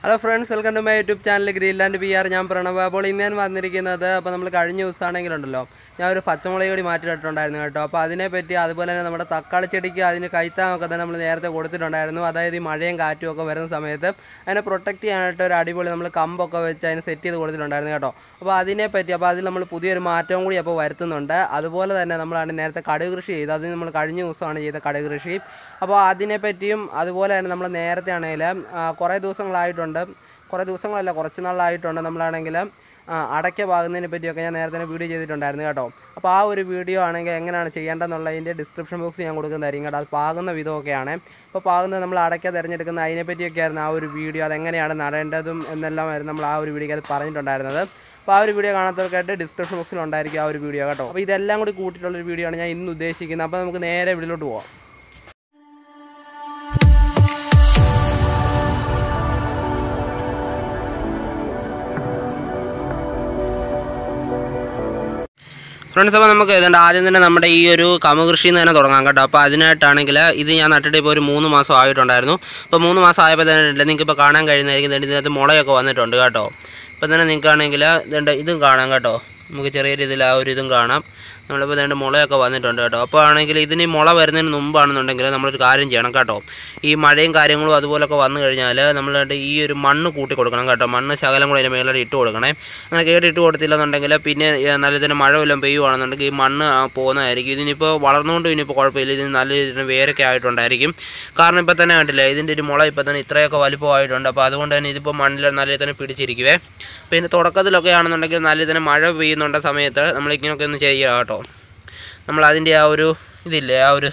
hello friends welcome to my YouTube channel Greenland P R ഞാൻ പ്രണവ് അപ്പോൾ ഇന്ന് ഞാൻ വന്നിരിക്കുന്നത് അപ്പോൾ നമ്മൾ കഴിഞ്ഞ ദിവസമാണെങ്കിലുണ്ടല്ലോ ഞാൻ ഒരു പച്ചമുളക് കൂടി മാറ്റിയിട്ടുണ്ടായിരുന്നു കേട്ടോ അപ്പോൾ അതിനെപ്പറ്റി അതുപോലെ തന്നെ നമ്മുടെ തക്കാളി ചെടിക്ക് അതിന് കൈത്താമൊക്കെ തന്നെ നമ്മൾ നേരത്തെ കൊടുത്തിട്ടുണ്ടായിരുന്നു അതായത് ഈ മഴയും കാറ്റും ഒക്കെ വരുന്ന സമയത്ത് അതിനെ പ്രൊട്ടക്റ്റ് ചെയ്യാനായിട്ട് ഒരു അടിപൊളി നമ്മൾ കമ്പൊക്കെ വെച്ച് അതിനെ സെറ്റ് ചെയ്ത് കൊടുത്തിട്ടുണ്ടായിരുന്നു കേട്ടോ അപ്പോൾ അതിനെപ്പറ്റി അപ്പോൾ അതിൽ നമ്മൾ പുതിയൊരു മാറ്റവും കൂടി അപ്പോൾ വരുത്തുന്നുണ്ട് അതുപോലെ തന്നെ നമ്മളാണ് നേരത്തെ കടുക് കൃഷി ചെയ്തത് അത് നമ്മൾ കഴിഞ്ഞ ദിവസമാണ് ചെയ്ത കടുക് കൃഷി അപ്പോൾ അതിനെപ്പറ്റിയും അതുപോലെ തന്നെ നമ്മൾ നേരത്തെ ആണെങ്കിൽ കുറേ ദിവസങ്ങളായിട്ടുണ്ട് കുറേ ദിവസങ്ങളല്ല കുറച്ച് നാളായിട്ടുണ്ട് നമ്മളാണെങ്കിൽ അടയ്ക്ക പാകുന്നതിനെ പറ്റിയൊക്കെ ഞാൻ നേരത്തെ തന്നെ വീഡിയോ ചെയ്തിട്ടുണ്ടായിരുന്നു കേട്ടോ അപ്പോൾ ആ ഒരു വീഡിയോ ആണെങ്കിൽ എങ്ങനെയാണ് ചെയ്യേണ്ടതെന്നുള്ളതിൻ്റെ ഡിസ്ക്രിപ്ഷൻ ബോക്സ് ഞാൻ കൊടുക്കുന്നതായിരിക്കും കേട്ടോ അത് പാകുന്ന വിധമൊക്കെയാണ് അപ്പോൾ പാകുന്നത് നമ്മൾ അടയ്ക്ക തിരഞ്ഞെടുക്കുന്ന അതിനെ പറ്റിയൊക്കെയായിരുന്നു ആ ഒരു വീഡിയോ അതെങ്ങനെയാണ് നടേണ്ടതും എന്നെല്ലാമായിരുന്നു നമ്മൾ ആ ഒരു വീഡിയോക്ക് അത് പറഞ്ഞിട്ടുണ്ടായിരുന്നത് അപ്പോൾ ആ ഒരു വീഡിയോ കാണാത്തവർക്കായിട്ട് ഡിസ്ക്രിപ്ഷൻ ബോക്സിൽ ഉണ്ടായിരിക്കും ആ ഒരു വീഡിയോ കേട്ടോ അപ്പോൾ ഇതെല്ലാം കൂടി കൂട്ടിയിട്ടുള്ളൊരു വീഡിയോ ആണ് ഞാൻ ഇന്ന് ഉദ്ദേശിക്കുന്നത് അപ്പോൾ നമുക്ക് നേരെ വീട്ടിലോട്ട് പോവാം ഫ്രണ്ട്സ് അപ്പോൾ നമുക്ക് ഇതുണ്ട് ആദ്യം തന്നെ നമ്മുടെ ഈ ഒരു കമുകൃഷി തന്നെ തുടങ്ങാം കേട്ടോ അപ്പോൾ അതിനായിട്ടാണെങ്കിൽ ഇത് ഞാൻ നട്ടിട്ട് ഇപ്പോൾ ഒരു മൂന്ന് മാസം ആയിട്ടുണ്ടായിരുന്നു അപ്പോൾ മൂന്ന് മാസം ആയപ്പോൾ തന്നെ നിങ്ങൾക്ക് ഇപ്പോൾ കാണാൻ കഴിയുന്നതായിരിക്കും ദേ ഇതിനകത്ത് മുളയൊക്കെ വന്നിട്ടുണ്ട് കേട്ടോ ഇപ്പോൾ തന്നെ നിങ്ങൾക്കാണെങ്കിൽ ഇതുണ്ട് ഇതും കാണാം കേട്ടോ നമുക്ക് ചെറിയ രീതിയിൽ ആ ഒരു ഇതും കാണാം നമ്മളിപ്പോൾ വേണ്ട മുളയൊക്കെ വന്നിട്ടുണ്ട് കേട്ടോ അപ്പോൾ ആണെങ്കിൽ ഇതിന് ഈ മുള വരുന്നതിന് മുമ്പാണെന്നുണ്ടെങ്കിൽ നമ്മളൊരു കാര്യം ചെയ്യണം കേട്ടോ ഈ മഴയും കാര്യങ്ങളും അതുപോലൊക്കെ വന്നു കഴിഞ്ഞാൽ നമ്മൾ ഈ ഒരു മണ്ണ് കൂട്ടി കൊടുക്കണം കേട്ടോ മണ്ണ് ശകലം കൂടെ അതിൻ്റെ മേളിൽ ഇട്ട് കൊടുക്കണേ അങ്ങനെ കേട്ട് ഇട്ട് കൊടുത്തില്ലെന്നുണ്ടെങ്കിൽ പിന്നെ ഏ, നല്ല ഇതിന് മഴ വല്ലതും പെയ്യുവാണെന്നുണ്ടെങ്കിൽ ഈ മണ്ണ് ആ, പോകുന്നതായിരിക്കും ഇതിനിപ്പോൾ വളർന്നുകൊണ്ട് ഇനിയിപ്പോൾ കുഴപ്പമില്ല ഇതിന് നല്ല രീതിയിൽ വേരൊക്കെ ആയിട്ടുണ്ടായിരിക്കും കാരണം ഇപ്പോൾ തന്നെ കണ്ടില്ലേ ഇതിൻ്റെ ഒരു മുള ഇപ്പോൾ തന്നെ ഇത്രയൊക്കെ വലിപ്പമായിട്ടുണ്ട് അപ്പോൾ അതുകൊണ്ട് തന്നെ ഇതിപ്പോൾ മണ്ണിൽ നല്ല രീതിയിൽ തന്നെ പിടിച്ചിരിക്കുവേ പിന്നെ തുടക്കത്തിലൊക്കെ ആണെന്നുണ്ടെങ്കിൽ നല്ല ഇതിന് മഴ പെയ്യുന്നുണ്ട സമയത്ത് നമ്മൾ ഇങ്ങനെയൊക്കെ ഒന്ന് ചെയ്യുക കേട്ടോ നമ്മൾ അതിൻ്റെ ആ ഒരു ഇതില്ലേ ആ ഒരു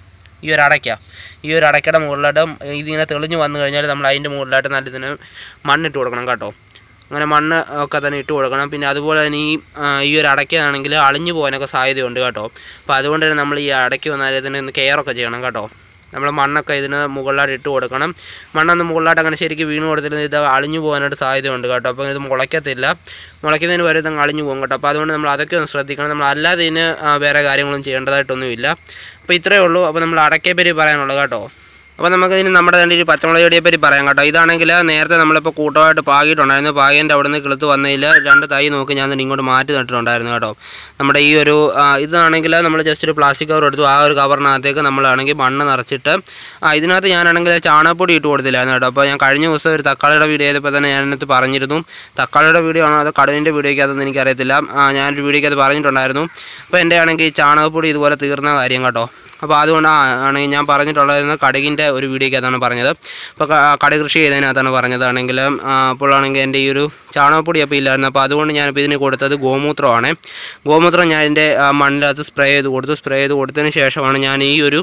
ഈ ഒരു അടയ്ക്ക ഈ ഒരു അടയ്ക്കയുടെ മുകളിലായിട്ട് ഇതിങ്ങനെ തെളിഞ്ഞ് വന്നു കഴിഞ്ഞാൽ നമ്മൾ അതിൻ്റെ മുകളിലായിട്ട് നല്ല ഇതിന് മണ്ണിട്ട് കൊടുക്കണം കേട്ടോ അങ്ങനെ മണ്ണ് ഒക്കെ തന്നെ ഇട്ട് കൊടുക്കണം പിന്നെ അതുപോലെ തന്നെ ഈ ആ, ഈ ഒരു അടയ്ക്കാണെങ്കിൽ അളിഞ്ഞു പോകാനൊക്കെ സാധ്യതയുണ്ട് കേട്ടോ അപ്പോൾ അതുകൊണ്ട് തന്നെ നമ്മൾ ഈ അടയ്ക്ക് വന്നാൽ ഇതിന് ഒന്ന് കെയറൊക്കെ ചെയ്യണം കേട്ടോ നമ്മൾ മണ്ണൊക്കെ ഇതിന് മുകളിലായിട്ട് ഇട്ട് കൊടുക്കണം മണ്ണൊന്ന് മുകളിലായിട്ട് അങ്ങനെ ശരിക്കും വീണ് കൊടുത്തിരുന്ന ഇത് അളിഞ്ഞു പോകാനായിട്ട് സാധ്യതയുണ്ട് കേട്ടോ അപ്പോൾ ഇത് മുളയ്ക്കത്തില്ല മുളയ്ക്കുന്നതിന് വരെ ഇതങ്ങ് അളിഞ്ഞു പോകും കേട്ടോ അപ്പോൾ അതുകൊണ്ട് നമ്മൾ അതൊക്കെ ഒന്ന് ശ്രദ്ധിക്കണം നമ്മൾ അല്ലാതെ ഇതിന് ആ, വേറെ കാര്യങ്ങളൊന്നും ചെയ്യേണ്ടതായിട്ടൊന്നുമില്ല അപ്പോൾ ഇത്രയേ ഉള്ളൂ അപ്പോൾ നമ്മൾ അടയ്ക്കപ്പരി പറയാനുള്ളത് കേട്ടോ അപ്പോൾ നമുക്ക് ഇതിന് നമ്മുടെ തന്നെ ഒരു പച്ചമുളക് ചെടിയെ പറ്റി പറയാം കേട്ടോ ഇതാണെങ്കിൽ നേരത്തെ നമ്മളിപ്പോൾ കൂട്ടമായിട്ട് പാകിയിട്ടുണ്ടായിരുന്നു പാകിൻ്റെ അവിടെ നിന്ന് കിളുത്ത് വന്നതിൽ രണ്ട് തൈ നോക്കി ഞാൻ തന്നെ ഇങ്ങോട്ട് മാറ്റി നട്ടിട്ടുണ്ടായിരുന്നു കേട്ടോ നമ്മുടെ ഈ ഒരു ആ, ഇതാണെങ്കിൽ നമ്മൾ ജസ്റ്റ് ഒരു പ്ലാസ്റ്റിക് കവർ എടുത്തു ആ ഒരു കവറിനകത്തേക്ക് നമ്മളാണെങ്കിൽ മണ്ണ് നിറച്ചിട്ട് ആ ഇതിനകത്ത് ഞാനാണെങ്കിൽ ചാണകപ്പൊടി ഇട്ട് കൊടുത്തില്ലായിരുന്നു കേട്ടോ അപ്പോൾ ഞാൻ കഴിഞ്ഞ ദിവസം ഒരു തക്കാളിയുടെ വീഡിയോ ചെയ്തപ്പോൾ തന്നെ ഞാൻ അതിനകത്ത് പറഞ്ഞിരുന്നു തക്കാളിയുടെ വീഡിയോ ആണോ അതോ കടുവിൻ്റെ വീഡിയോയ്ക്ക് അതൊന്നും എനിക്കറിയത്തില്ല ആ, ഞാനൊരു വീഡിയോയ്ക്ക് അത് പറഞ്ഞിട്ടുണ്ടായിരുന്നു അപ്പോൾ എൻ്റെ ആണെങ്കിൽ ചാണകപ്പൊടി ഇതുപോലെ തീർന്ന കാര്യം കേട്ടോ അപ്പോൾ അതുകൊണ്ട് ആ ആണെങ്കിൽ ഞാൻ പറഞ്ഞിട്ടുള്ളത് കടുകിൻ്റെ ഒരു വീഡിയോയ്ക്കകത്താണ് പറഞ്ഞത് അപ്പോൾ ക- കടുക് കൃഷി ചെയ്തതിനകത്താണ് പറഞ്ഞതാണെങ്കിൽ അപ്പോഴാണെങ്കിൽ എൻ്റെ ഈ ഒരു ചാണകപ്പൊടി അപ്പോൾ ഇല്ലായിരുന്നു അപ്പോൾ അതുകൊണ്ട് ഞാനിപ്പോൾ ഇതിന് കൊടുത്തത് ഗോമൂത്രമാണ് ഗോമൂത്രം ഞാൻ എൻ്റെ മണ്ണിനകത്ത് സ്പ്രേ ചെയ്ത് കൊടുത്തു സ്പ്രേ ചെയ്ത് കൊടുത്തതിന് ശേഷമാണ് ഞാൻ ഈ ഒരു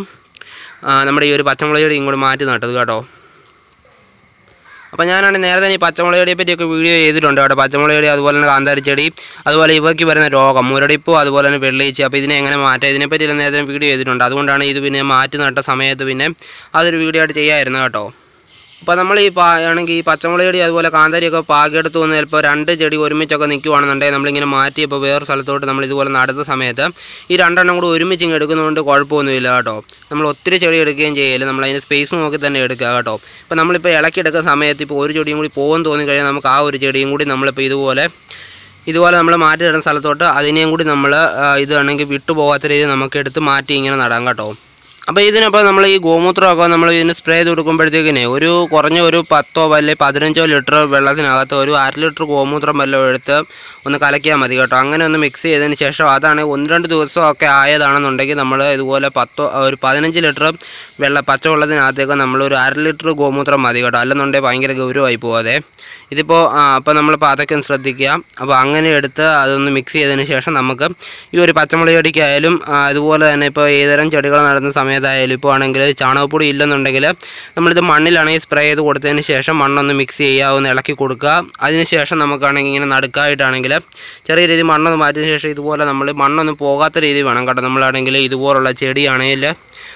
ആ, നമ്മുടെ ഈ ഒരു പച്ചമുളക് ചെടി ഇങ്ങോട്ട് മാറ്റി നട്ടത് കേട്ടോ അപ്പോൾ ഞാനാണ് നേരത്തെ ഈ പച്ചമുളക് ചെടിയെ പറ്റിയൊക്കെ വീഡിയോ ചെയ്തിട്ടുണ്ട് കേട്ടോ പച്ചമുളക് ചെടി അതുപോലെ തന്നെ കാന്താരി ചെടി അതുപോലെ ഇവയ്ക്ക് വരുന്ന രോഗം മുരടിപ്പും അതുപോലെ തന്നെ വെള്ളീച്ച അപ്പോൾ ഇതിനെ എങ്ങനെ മാറ്റാം ഇതിനെപ്പറ്റി എല്ലാം നേരത്തെ വീഡിയോ ചെയ്തിട്ടുണ്ട് അതുകൊണ്ടാണ് ഇത് പിന്നെ മാറ്റി നട്ട സമയത്ത് പിന്നെ അതൊരു വീഡിയോ ആയിട്ട് ചെയ്യാമായിരുന്നു കേട്ടോ അപ്പോൾ നമ്മൾ ഈ പാ ആണെങ്കിൽ ഈ പച്ചമുളക് ചെടി അതുപോലെ കാന്താരിയൊക്കെ പാകിയെടുത്ത് വന്ന് ചിലപ്പോൾ രണ്ട് ചെടി ഒരുമിച്ചൊക്കെ നിൽക്കുവാണെന്നുണ്ടെങ്കിൽ നമ്മളിങ്ങനെ മാറ്റി ഇപ്പോൾ വേറെ സ്ഥലത്തോട്ട് നമ്മൾ ഇതുപോലെ നടുന്ന സമയത്ത് ഈ രണ്ടെണ്ണം കൂടി ഒരുമിച്ച് ഇങ്ങ് എടുക്കുന്നതുകൊണ്ട് കുഴപ്പമൊന്നുമില്ല കേട്ടോ നമ്മൾ ഒത്തിരി ചെടി എടുക്കുകയും ചെയ്യല് നമ്മൾ അതിൻ്റെ സ്പേസ് നോക്കി തന്നെ എടുക്കുക കേട്ടോ ഇപ്പോൾ നമ്മളിപ്പോൾ ഇളക്കി എടുക്കുന്ന സമയത്ത് ഇപ്പോൾ ഒരു ചെടിയും കൂടി പോകുമെന്ന് തോന്നിക്കഴിഞ്ഞാൽ നമുക്ക് ആ ഒരു ചെടിയും കൂടി നമ്മളിപ്പോൾ ഇതുപോലെ ഇതുപോലെ നമ്മൾ മാറ്റി ഇടുന്ന സ്ഥലത്തോട്ട് അതിനെയും കൂടി നമ്മൾ ഇത് വേണമെങ്കിൽ വിട്ടു പോകാത്ത രീതിയിൽ നമുക്ക് എടുത്ത് മാറ്റി ഇങ്ങനെ നടാം കേട്ടോ അപ്പോൾ ഇതിനപ്പോൾ നമ്മൾ ഈ ഗോമൂത്രമൊക്കെ നമ്മൾ ഇതിന് സ്പ്രേ ചെയ്ത് കൊടുക്കുമ്പോഴത്തേക്കിനെ ഒരു കുറഞ്ഞ ഒരു പത്തോ അല്ലെങ്കിൽ പതിനഞ്ചോ ലിറ്റർ വെള്ളത്തിനകത്ത് ഒരു അര ലിറ്റർ ഗോമൂത്രം വല്ലതും എടുത്ത് ഒന്ന് കലക്കിയാൽ മതി കേട്ടോ അങ്ങനെ ഒന്ന് മിക്സ് ചെയ്തതിന് ശേഷം അതാണ് ഒന്ന് രണ്ട് ദിവസമൊക്കെ ആയതാണെന്നുണ്ടെങ്കിൽ നമ്മൾ ഇതുപോലെ പത്തോ ഒരു പതിനഞ്ച് ലിറ്റർ വെള്ള പച്ചവെള്ളത്തിനകത്തേക്ക് നമ്മൾ ഒരു അര ലിറ്റർ ഗോമൂത്രം മതി കേട്ടോ അല്ലെന്നുണ്ടെങ്കിൽ ഭയങ്കര ഗൗരവമായി പോകാതെ ഇതിപ്പോൾ അപ്പോൾ നമ്മളിപ്പോൾ അതൊക്കെ ഒന്ന് ശ്രദ്ധിക്കുക അപ്പോൾ അങ്ങനെ എടുത്ത് അതൊന്ന് മിക്സ് ചെയ്തതിന് ശേഷം നമുക്ക് ഈ ഒരു പച്ചമുളക് ചെടിക്കായാലും ആ, അതുപോലെ തന്നെ ഇപ്പോൾ ഏതുതരം ചെടികൾ നടുന്ന സമയത്തായാലും ഇപ്പോൾ ആണെങ്കിൽ ചാണകപ്പൊടി ഇല്ലെന്നുണ്ടെങ്കിൽ നമ്മളിത് മണ്ണിലാണെങ്കിൽ സ്പ്രേ ചെയ്ത് കൊടുത്തതിന് ശേഷം മണ്ണൊന്ന് മിക്സ് ചെയ്യുക ഒന്ന് ഇളക്കി കൊടുക്കുക അതിന് ശേഷം നമുക്കാണെങ്കിൽ ഇങ്ങനെ നടുക്കായിട്ടാണെങ്കിൽ ചെറിയ രീതിയിൽ മണ്ണൊന്ന് മാറ്റിയതിന് ശേഷം ഇതുപോലെ നമ്മൾ മണ്ണൊന്നും പോകാത്ത രീതിയിൽ വേണം കേട്ടോ നമ്മളാണെങ്കിൽ ഇതുപോലുള്ള ചെടിയാണെങ്കിൽ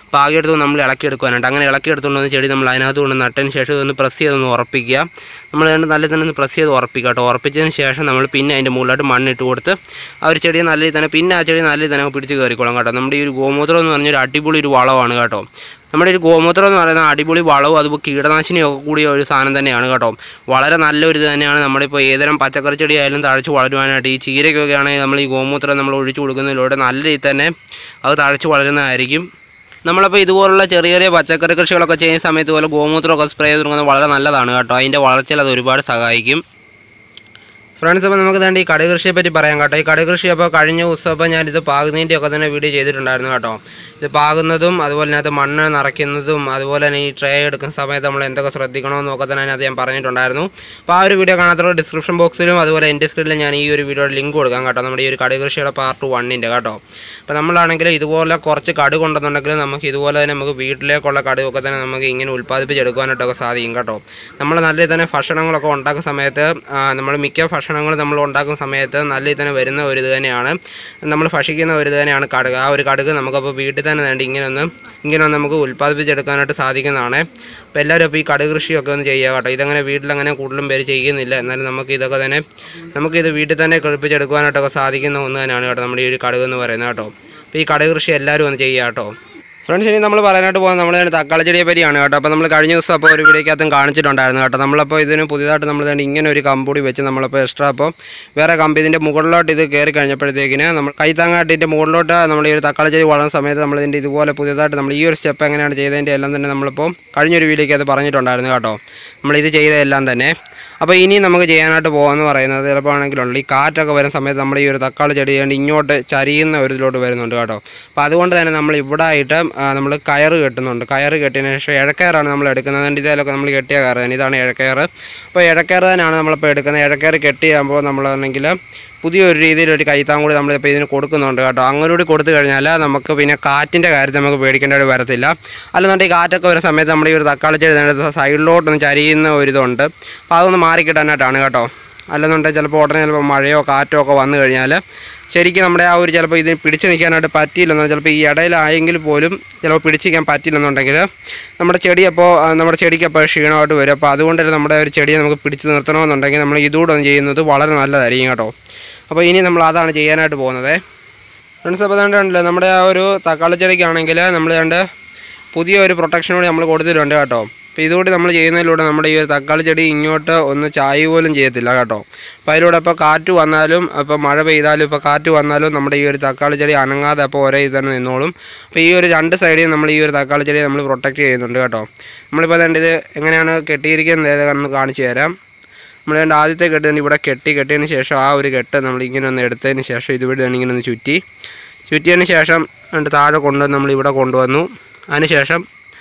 അപ്പോൾ ആകെടുത്ത് നമ്മൾ ഇളക്കിയെടുക്കാനുണ്ട് അങ്ങനെ ഇളക്കിയെടുത്തുകൊണ്ട് വന്ന് ചെടി നമ്മൾ അതിനകത്ത് കൊണ്ട് നട്ടതിന് ശേഷം ഇതൊന്ന് പ്രസ് ചെയ്തൊന്ന് ഉറപ്പിക്കുക നമ്മൾ അതുകൊണ്ട് നല്ല തന്നെ ഒന്ന് പ്രസ് ചെയ്ത് ഉറപ്പിക്കുക കേട്ടോ ഉറപ്പിച്ചതിന് ശേഷം നമ്മൾ പിന്നെ അതിൻ്റെ മുകളിലോട്ട് മണ്ണിട്ട് കൊടുത്ത് ആ ഒരു ചെടിയെ നല്ല രീതിയിൽ തന്നെ പിന്നെ ആ ചെടി നല്ല രീതിയിൽ തന്നെ പിടിച്ച് കയറിക്കോളാം കേട്ടോ നമ്മുടെ ഈ ഒരു ഗോമൂത്രം എന്ന് പറഞ്ഞൊരു അടിപൊളി ഒരു വളമാണ് കേട്ടോ നമ്മുടെ ഒരു ഗോമൂത്രം എന്ന് പറയുന്ന അടിപൊളി വളവും അതുപോലെ കീടനാശിനിയൊക്കെ കൂടിയ ഒരു സാധനം തന്നെയാണ് കേട്ടോ വളരെ നല്ലൊരു ഇത് തന്നെയാണ് നമ്മളിപ്പോൾ ഏതെങ്കിലും പച്ചക്കറി ചെടി ആയാലും തഴച്ച് വളരുവാനായിട്ട് ഈ ചീരയ്ക്കൊക്കെ ആണെങ്കിൽ നമ്മൾ ഈ ഗോമൂത്രം നമ്മൾ ഒഴിച്ചു കൊടുക്കുന്നതിലൂടെ നല്ല രീതിയിൽ തന്നെ അത് തഴച്ച് വളരുന്നതായിരിക്കും നമ്മളപ്പോൾ ഇതുപോലുള്ള ചെറിയ ചെറിയ പച്ചക്കറി കൃഷികളൊക്കെ ചെയ്യുന്ന സമയത്ത് പോലെ ഗോമൂത്രമൊക്കെ സ്പ്രേ ചെയ്ത് കൊടുക്കുന്നത് വളരെ നല്ലതാണ് കേട്ടോ അതിൻ്റെ വളർച്ചയിൽ അത് ഒരുപാട് സഹായിക്കും ഫ്രണ്ട്സ് അപ്പോൾ നമുക്ക് വേണ്ടി ഈ കടുകൃഷിയെ പറ്റി പറയാം കേട്ടോ ഈ കടുകൃഷി അപ്പോൾ കഴിഞ്ഞ ദിവസം അപ്പോൾ ഞാനിത് പാകുന്നതിൻ്റെ ഒക്കെ തന്നെ വീഡിയോ ചെയ്തിട്ടുണ്ടായിരുന്നു കേട്ടോ ഇത് പാകുന്നതും അതുപോലെ അതിനകത്ത് മണ്ണ് നിറയ്ക്കുന്നതും അതുപോലെ തന്നെ ഈ ട്രേ എടുക്കുന്ന സമയത്ത് നമ്മൾ എന്തൊക്കെ ശ്രദ്ധിക്കണമെന്നൊക്കെ തന്നെ അതിനകത്ത് ഞാൻ പറഞ്ഞിട്ടുണ്ടായിരുന്നു അപ്പോൾ ആ ഒരു വീഡിയോ കാണാത്തവർ ഡിസ്ക്രിപ്ഷൻ ബോക്സിലും അതുപോലെ എൻ്റെ സ്ക്രീനിലും ഞാൻ ഈ ഒരു വീഡിയോയുടെ ലിങ്ക് കൊടുക്കാം കേട്ടോ നമ്മുടെ ഈ ഒരു കടുകൃഷിയുടെ പാർട്ട് വണ്ണിൻ്റെ കേട്ടോ അപ്പോൾ നമ്മളാണെങ്കിൽ ഇതുപോലെ കുറച്ച് കടു കൊണ്ടെന്നുണ്ടെങ്കിൽ നമുക്ക് ഇതുപോലെ തന്നെ നമുക്ക് വീട്ടിലേക്കുള്ള കടുവൊക്കെ തന്നെ നമുക്ക് ഇങ്ങനെ ഉൽപ്പാദിപ്പിച്ചെടുക്കാനായിട്ടൊക്കെ സാധിക്കും കേട്ടോ നമ്മൾ നല്ല രീതിയിൽ തന്നെ ഭക്ഷണങ്ങളൊക്കെ ഉണ്ടാക്കുന്ന സമയത്ത് നമ്മൾ മിക്ക ഭക്ഷണങ്ങൾ നമ്മൾ ഉണ്ടാക്കുന്ന സമയത്ത് നല്ല രീതിയിൽ തന്നെ വരുന്ന ഒരു ഇത് തന്നെയാണ് നമ്മൾ ഭക്ഷിക്കുന്ന ഒരു ഇത് തന്നെയാണ് കടുക് ആ ഒരു കടുക് നമുക്കപ്പോൾ വീട്ടിൽ തന്നെ വേണ്ടി ഇങ്ങനെ ഒന്ന് ഇങ്ങനെ ഒന്ന് നമുക്ക് ഉൽപ്പാദിപ്പിച്ചെടുക്കാനായിട്ട് സാധിക്കുന്നതാണ് അപ്പോൾ എല്ലാവരും അപ്പോൾ ഈ കടുക് കൃഷിയൊക്കെ ഒന്ന് ചെയ്യുക കേട്ടോ ഇതങ്ങനെ വീട്ടിലങ്ങനെ കൂടുതലും പേര് ചെയ്യുന്നില്ല എന്നാലും നമുക്ക് ഇതൊക്കെ തന്നെ നമുക്കിത് വീട്ടിൽ തന്നെ കിളിപ്പിച്ചെടുക്കാനായിട്ടൊക്കെ സാധിക്കുന്ന ഒന്ന് തന്നെയാണ് കേട്ടോ നമ്മുടെ ഈ ഒരു കടുക് എന്ന് പറയുന്നത് കേട്ടോ അപ്പോൾ ഈ കടുക് കൃഷി എല്ലാവരും ഒന്ന് ചെയ്യുക കേട്ടോ ഫ്രണ്ട്സ് ഇനി നമ്മൾ പറയാനായിട്ട് പോകുന്നത് നമ്മൾ തക്കാളി ചെടിയെ പറ്റിയാണ് കേട്ടോ അപ്പോൾ നമ്മൾ കഴിഞ്ഞ ദിവസം അപ്പോൾ ഒരു വീഡിയോക്കകത്തും കാണിച്ചിട്ടുണ്ടായിരുന്നു കേട്ടോ നമ്മളപ്പോൾ ഇതിന് പുതിയതായിട്ട് നമ്മൾ തന്നെ ഇങ്ങനെ ഒരു കമ്പൂടി വെച്ച് നമ്മളപ്പോൾ എക്സ്ട്രാ അപ്പോൾ വേറെ കമ്പ് ഇതിൻ്റെ മുകളിലോട്ട് ഇത് കയറി കഴിഞ്ഞപ്പോഴത്തേക്കിന് നമ്മൾ കൈത്താങ്ങായിട്ട് ഇതിൻ്റെ മുകളിലോട്ട് നമ്മൾ ഈ ഒരു തക്കാളി ചെടി വളർന്ന സമയത്ത് നമ്മൾ ഇതിൻ്റെ ഇതുപോലെ പുതിയതായിട്ട് നമ്മൾ ഈ ഒരു സ്റ്റെപ്പ് എങ്ങനെയാണ് ചെയ്തതിൻ്റെ എല്ലാം തന്നെ നമ്മളിപ്പോൾ കഴിഞ്ഞൊരു വീഡിയോക്കകത്ത് പറഞ്ഞിട്ടുണ്ടായിരുന്നു കേട്ടോ നമ്മളിത് ചെയ്തതെല്ലാം തന്നെ അപ്പോൾ ഇനി നമുക്ക് ചെയ്യാനായിട്ട് പോകുമെന്ന് പറയുന്നത് ചിലപ്പോൾ ആണെങ്കിലുണ്ട് ഈ കാറ്റൊക്കെ വരുന്ന സമയത്ത് നമ്മുടെ ഈ ഒരു തക്കാളി ചെടി കൊണ്ട് ഇങ്ങോട്ട് ചരിയുന്ന ഒരു ഇതിലോട്ട് വരുന്നുണ്ട് കേട്ടോ അപ്പോൾ അതുകൊണ്ട് തന്നെ നമ്മൾ ഇവിടെ ആയിട്ട് നമ്മൾ കയറ് കെട്ടുന്നുണ്ട് കയറ് കെട്ടിയതിന് ശേഷം ഇഴക്കയറാണ് നമ്മൾ എടുക്കുന്നത് അതുകൊണ്ട് ഇതിലൊക്കെ നമ്മൾ കെട്ടിയ കയറ് തന്നെ ഇതാണ് ഇഴക്കയറ് അപ്പോൾ ഇഴക്കയറ് തന്നെയാണ് നമ്മളിപ്പോൾ എടുക്കുന്നത് ഇഴക്കയറ് കെട്ടിയാകുമ്പോൾ നമ്മളാണെങ്കിൽ പുതിയൊരു രീതിയിൽ ഒരു കൈത്താൻ കൂടി നമ്മളിപ്പോൾ ഇതിന് കൊടുക്കുന്നുണ്ട് കേട്ടോ അങ്ങനെ കൂടി കൊടുത്തു കഴിഞ്ഞാൽ നമുക്ക് പിന്നെ കാറ്റിൻ്റെ കാര്യത്തിൽ നമുക്ക് പേടിക്കേണ്ടതായിട്ട് വരത്തില്ല അല്ലെന്നുണ്ടെങ്കിൽ കാറ്റൊക്കെ വരുന്ന സമയത്ത് നമ്മുടെ ഈ ഒരു തക്കാളി ചെടി നേരത്തെ സൈഡിലോട്ടൊന്ന് ചരിയുന്ന ഒരു ഇതുണ്ട് അപ്പോൾ അതൊന്ന് മാറിക്കിട്ടാനായിട്ടാണ് കേട്ടോ അല്ലെന്നുണ്ടെങ്കിൽ ചിലപ്പോൾ ഉടനെ ചിലപ്പോൾ മഴയോ കാറ്റോ ഒക്കെ വന്നു കഴിഞ്ഞാൽ ശരിക്കും നമ്മുടെ ആ ഒരു ചിലപ്പോൾ ഇതിന് പിടിച്ച് നിൽക്കാനായിട്ട് പറ്റിയില്ലെന്നോ ചിലപ്പോൾ ഈ ഇടയിലായെങ്കിൽ പോലും ചിലപ്പോൾ പിടിച്ച് നിൽക്കാൻ പറ്റില്ലെന്നുണ്ടെങ്കിൽ നമ്മുടെ ചെടി അപ്പോൾ ആ, നമ്മുടെ ചെടിക്ക് അപ്പോൾ ക്ഷീണമായിട്ട് വരും അപ്പോൾ അതുകൊണ്ട് തന്നെ നമ്മുടെ ഒരു ചെടിയെ നമുക്ക് പിടിച്ച് നിർത്തണമെന്നുണ്ടെങ്കിൽ നമ്മൾ ഇതുകൂടെ ഒന്ന് ചെയ്യുന്നത് വളരെ നല്ലതായിരിക്കും കേട്ടോ അപ്പോൾ ഇനി നമ്മൾ അതാണ് ചെയ്യാനായിട്ട് പോകുന്നത് ഫ്രണ്ട്സ് അപ്പോൾ കണ്ടല്ലോ നമ്മുടെ ആ ഒരു തക്കാളി ചെടിക്കാണെങ്കിൽ നമ്മൾ കണ്ട് പുതിയ ഒരു പ്രൊട്ടക്ഷൻ കൂടി നമ്മൾ കൊടുത്തിട്ടുണ്ട് കേട്ടോ അപ്പോൾ ഇതുകൂടി നമ്മൾ ചെയ്യുന്നതിലൂടെ നമ്മുടെ ഈ ഒരു തക്കാളി ചെടി ഇങ്ങോട്ട് ഒന്ന് ചായ പോലും ചെയ്യത്തില്ല കേട്ടോ അപ്പോൾ അതിലൂടെ ഇപ്പോൾ കാറ്റ് വന്നാലും ഇപ്പോൾ മഴ പെയ്താലും ഇപ്പോൾ കാറ്റ് വന്നാലും നമ്മുടെ ഈ ഒരു തക്കാളി ചെടി അനങ്ങാതെ അപ്പോൾ ഒരേ ഇത് തന്നെ നിന്നോളും അപ്പോൾ ഈ ഒരു രണ്ട് സൈഡിൽ നമ്മൾ ഈ ഒരു തക്കാളി ചെടിയെ നമ്മൾ പ്രൊട്ടക്റ്റ് ചെയ്യുന്നുണ്ട് കേട്ടോ നമ്മളിപ്പോൾ അതുകൊണ്ട് ഇത് എങ്ങനെയാണ് കെട്ടിയിരിക്കുന്നത് ഏതാണെന്ന് കാണിച്ചു തരാം നമ്മൾ രണ്ട് ആദ്യത്തെ കെട്ട് തന്നെ ഇവിടെ കെട്ടി കെട്ടിയതിന് ശേഷം ആ ഒരു കെട്ട് നമ്മൾ ഇങ്ങനെ ഒന്ന് എടുത്തതിന് ശേഷം ഇതുവഴി തന്നെ ഇങ്ങനെ ഒന്ന് ചുറ്റി ചുറ്റിയതിന് ശേഷം രണ്ട് താഴെ കൊണ്ടുവന്ന് നമ്മൾ ഇവിടെ കൊണ്ടുവന്നു അതിന് ശേഷം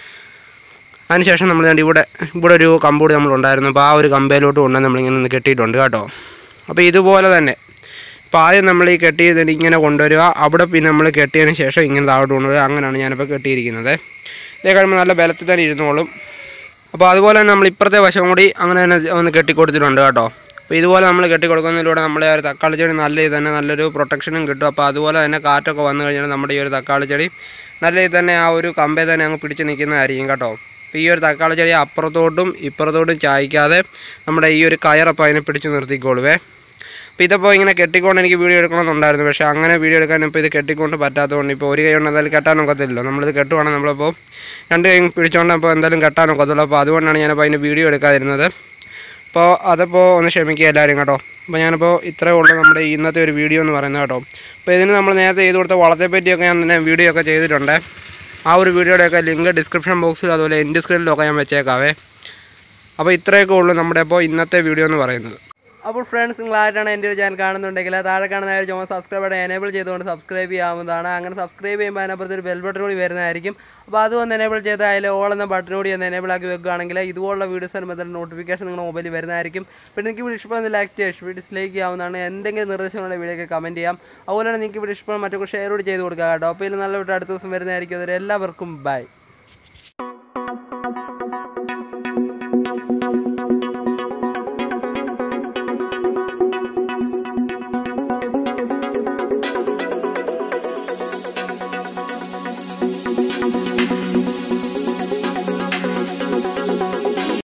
അതിന് ശേഷം നമ്മൾ ദാണ്ട് ഇവിടെ ഇവിടെ ഒരു കമ്പൂടി നമ്മളുണ്ടായിരുന്നു അപ്പോൾ ആ ഒരു കമ്പയിലോട്ട് കൊണ്ടുവന്ന് നമ്മളിങ്ങനെ ഒന്ന് കെട്ടിയിട്ടുണ്ട് കേട്ടോ അപ്പോൾ ഇതുപോലെ തന്നെ അപ്പോൾ ആദ്യം നമ്മൾ ഈ കെട്ടിയതിന് ഇങ്ങനെ കൊണ്ടുവരിക അവിടെ പിന്നെ നമ്മൾ കെട്ടിയതിന് ശേഷം ഇങ്ങനെ താഴോട്ട് കൊണ്ടുവരിക അങ്ങനെയാണ് ഞാനിപ്പോൾ കെട്ടിയിരിക്കുന്നത് ഇതേ കഴിയുമ്പോൾ നല്ല ബലത്തിൽ തന്നെ ഇരുന്നോളും അപ്പോൾ അതുപോലെ തന്നെ നമ്മൾ ഇപ്പുറത്തെ വശം കൂടി അങ്ങനെ തന്നെ ഒന്ന് കെട്ടിക്കൊടുത്തിട്ടുണ്ട് കേട്ടോ അപ്പോൾ ഇതുപോലെ നമ്മൾ കെട്ടിക്കൊടുക്കുന്നതിലൂടെ നമ്മുടെ ആ ഒരു തക്കാളി ചെടി നല്ല ഇത് തന്നെ നല്ലൊരു പ്രൊട്ടക്ഷനും കിട്ടും അപ്പോൾ അതുപോലെ തന്നെ കാറ്റൊക്കെ വന്നു കഴിഞ്ഞാൽ നമ്മുടെ ഈ ഒരു തക്കാളി ചെടി നല്ല രീതിയിൽ തന്നെ ആ ഒരു കമ്പേ തന്നെ അങ്ങ് പിടിച്ച് നിൽക്കുന്നതായിരിക്കും കേട്ടോ അപ്പോൾ ഈ ഒരു തക്കാളി ചെടി അപ്പുറത്തോട്ടും ഇപ്പുറത്തോട്ടും ചായ്ക്കാതെ നമ്മുടെ ഈ ഒരു കയറപ്പോൾ അതിനെ പിടിച്ച് നിർത്തിക്കോളുവേ അപ്പോൾ ഇതിപ്പോൾ ഇങ്ങനെ കെട്ടിക്കൊണ്ട് എനിക്ക് വീഡിയോ എടുക്കണമെന്നുണ്ടായിരുന്നു പക്ഷേ അങ്ങനെ വീഡിയോ എടുക്കാൻ ഇപ്പോൾ ഇത് കെട്ടിക്കൊണ്ട് പറ്റാത്തതുകൊണ്ട് ഇപ്പോൾ ഒരു കൈ കൊണ്ട് എന്തായാലും കെട്ടാനൊക്കത്തില്ലല്ലോ നമ്മളിത് കെട്ടുവാണെങ്കിൽ നമ്മളിപ്പോൾ രണ്ട് കൈയും പിടിച്ചുകൊണ്ട് അപ്പോൾ എന്തായാലും കെട്ടാനൊക്കത്തുള്ളൂ അപ്പോൾ അതുകൊണ്ടാണ് ഞാനിപ്പോൾ അതിന് വീഡിയോ എടുക്കാതിരുന്നത് അപ്പോൾ അതപ്പോൾ ഒന്ന് ക്ഷമിക്കുക എല്ലാവരും കേട്ടോ അപ്പോൾ ഞാനിപ്പോൾ ഇത്രയേ ഉള്ളൂ നമ്മുടെ ഇന്നത്തെ ഒരു വീഡിയോ എന്ന് പറയുന്നത് കേട്ടോ അപ്പോൾ ഇതിന് നമ്മൾ നേരത്തെ ചെയ്ത് കൊടുത്ത വളത്തെ പറ്റിയൊക്കെ ഞാൻ തന്നെ വീഡിയോ ഒക്കെ ചെയ്തിട്ടുണ്ട് ആ ഒരു വീഡിയോയുടെയൊക്കെ ലിങ്ക് ഡിസ്ക്രിപ്ഷൻ ബോക്സിൽ അതുപോലെ എൻ്റെ സ്ക്രീനിലൊക്കെ ഞാൻ വെച്ചേക്കാവേ അപ്പോൾ ഇത്രയൊക്കെ ഉള്ളൂ നമ്മുടെ ഇപ്പോൾ ഇന്നത്തെ വീഡിയോ എന്ന് പറയുന്നത് അപ്പോൾ ഫ്രണ്ട്സ് നിങ്ങളായിട്ടാണ് എൻ്റെ ഒരു ചാനൽ കാണുന്നുണ്ടെങ്കിൽ താഴെ കാണുന്ന ആ ഒരു ചുമ സബ്സ്ക്രൈബ് ബട്ടൺ എനേബിൾ ചെയ്തുകൊണ്ട് സബ്സ്ക്രൈബ് ചെയ്യാവുന്നതാണ് അങ്ങനെ സബ്സ്ക്രൈബ് ചെയ്യുമ്പോൾ അതിനപ്പുറത്ത് ഒരു ബെൽ ബട്ടൺ കൂടി വരുന്നതായിരിക്കും അപ്പോൾ അത് ഒന്ന് എനേബിൾ ചെയ്ത് അതിൽ ഓൾ എന്ന ബട്ടൺ കൂടി ഒന്ന് എനേബിൾ ആക്കി വെക്കുകയാണെങ്കിൽ ഇതുപോലുള്ള വീഡിയോസ് വരുമ്പോൾ നോട്ടിഫിക്കേഷൻ നിങ്ങളുടെ മൊബൈലിൽ വരുന്നതായിരിക്കും പിന്നെ നിങ്ങൾക്ക് വീഡിയോ ഇഷ്ടപ്പെടുന്ന ലൈക്ക് ചെയ്യുക വീഡിയോ ഡിസ്ലൈക്ക് ചെയ്യാവുന്നതാണ് എന്തെങ്കിലും നിർദ്ദേശങ്ങളുടെ വീഡിയോ കമൻറ്റ് ചെയ്യാം അതുപോലെ തന്നെ നിങ്ങൾക്ക് വീഡിയോ ഇഷ്ടപ്പെടുന്ന മറ്റൊക്കെ ഷെയർ കൂടി ചെയ്ത് കൊടുക്കുക കേട്ടോ അപ്പോൾ ഇതിൽ നല്ല വീഡിയോ അടുത്ത ദിവസം വരുന്നതായിരിക്കും അതുവരെ എല്ലാവർക്കും ബൈ